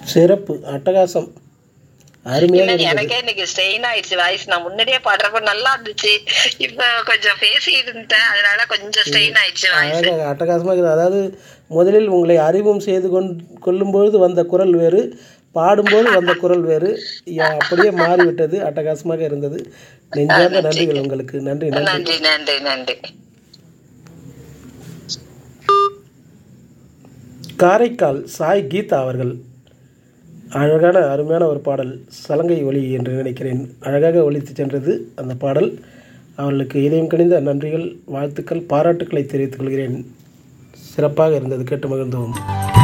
சிறப்பு அட்டகாசம் அருமையாக இல்ல இருந்தது எனக்கே இன்னைக்கு ஸ்ட்ரெயின் ஆயிடுச்சு வாய்ஸ் நான் முன்னாடியே பாடுறப்ப நல்லா இருந்துச்சு இப்ப கொஞ்சம் பேசி இருந்தேன் அதனால கொஞ்சம் ஸ்ட்ரெயின் ஆயிடுச்சு வாய்ஸ் அழகாக அட்டகாசமாக இருக்குது அதாவது முதலில் உங்களை அறிமுகம் செய்து கொண் கொள்ளும்பொழுது வந்த குரல் வேறு பாடும்போது வந்த குரல் வேறு யா- அப்படியே மாறிவிட்டது அட்டகாசமாக இருந்தது நெஞ்சார்ந்த நன்றிகள் உங்களுக்கு நன்றி நன்றி நன்றி நன்றி நன்றி காரைக்கால் சாய் கீதா அவர்கள் அழகான அருமையான ஒரு பாடல் சலங்கை ஒலி என்று நினைக்கிறேன் அழகாக ஒலித்து சென்றது அந்த பாடல் அவர்களுக்கு இதயம் கணிந்த நன்றிகள் வாழ்த்துக்கள் பாராட்டுக்களை தெரிவித்துக் கொள்கிறேன் சிறப்பாக இருந்தது கேட்டு மகிழ்ந்தோம்